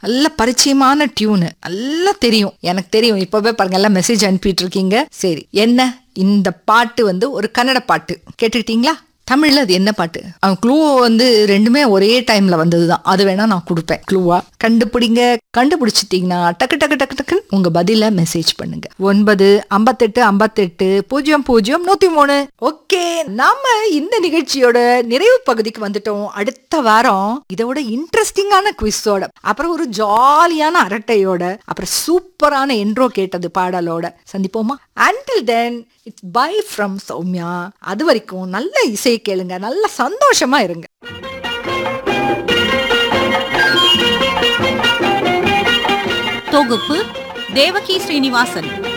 நல்ல பரிச்சயமான டியூனு நல்லா தெரியும் எனக்கு தெரியும் இப்பவே பாருங்க எல்லாம் மெசேஜ் அனுப்பிட்டு இருக்கீங்க சரி என்ன இந்த பாட்டு வந்து ஒரு கன்னட பாட்டு கேட்டுக்கிட்டீங்களா தமிழ்ல அது என்ன பாட்டு அவன் க்ளூ வந்து ரெண்டுமே ஒரே டைம்ல வந்ததுதான் அது வேணா நான் கொடுப்பேன் க்ளூவா கண்டுபிடிங்க கண்டுபிடிச்சிட்டீங்கன்னா டக்கு டக்கு டக்கு டக்குன்னு உங்க பதில மெசேஜ் பண்ணுங்க ஒன்பது ஐம்பத்தெட்டு ஐம்பத்தெட்டு பூஜ்ஜியம் பூஜ்ஜியம் நூத்தி மூணு ஓகே நாம இந்த நிகழ்ச்சியோட நிறைவு பகுதிக்கு வந்துட்டோம் அடுத்த வாரம் இதோட இன்ட்ரெஸ்டிங்கான குவிஸோட அப்புறம் ஒரு ஜாலியான அரட்டையோட அப்புறம் சூப்பரான என்ட்ரோ கேட்டது பாடலோட சந்திப்போமா until then it's bye from Soumya அது வரைக்கும் நல்ல இசை கேளுங்க நல்ல சந்தோஷமா இருங்க தொகுப்பு தேவகி ஸ்ரீனிவாசன்